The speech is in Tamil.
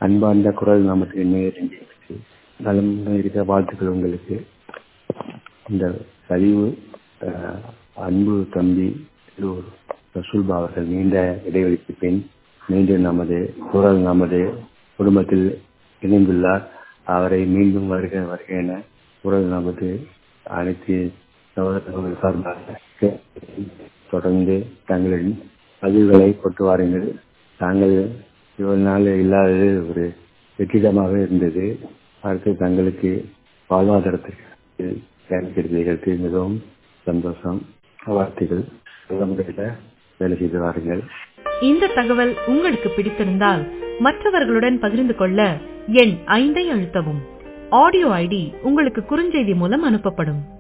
அன்பார்ந்த குரல் நாமத்துக்கு நேரங்களுக்கு நலம் இருக்க வாழ்த்துக்கள் உங்களுக்கு இந்த பதிவு அஹ், அன்பு தம்பி திரு ரசூல்பா அவர்கள் நீண்ட இடைவெளிக்கு பின் மீண்டும் நமது குரல் நமது குடும்பத்தில் இணைந்துள்ளார் அவரை மீண்டும் வருக வருக என குரல் நமது அனைத்து சகோதரர்கள் சார்பாக கேட்டுக்கொள்கிறேன். தொடர்ந்து தங்களின் பதிவுகளை கொண்டு வாருங்கள் தாங்கள் இவ்வளவு நாள் இல்லாதது ஒரு வெற்றிடமாக இருந்தது அடுத்து தங்களுக்கு வாழ்வாதாரத்திற்கு கிடைக்கிறது மிகவும் சந்தோஷம் வாழ்த்துகள் நல்ல முறையில் வேலை செய்து வாருங்கள் இந்த தகவல் உங்களுக்கு பிடித்திருந்தால் மற்றவர்களுடன் பகிர்ந்து கொள்ள எண் ஐந்தை அழுத்தவும் ஆடியோ ஐடி உங்களுக்கு குறுஞ்செய்தி மூலம் அனுப்பப்படும்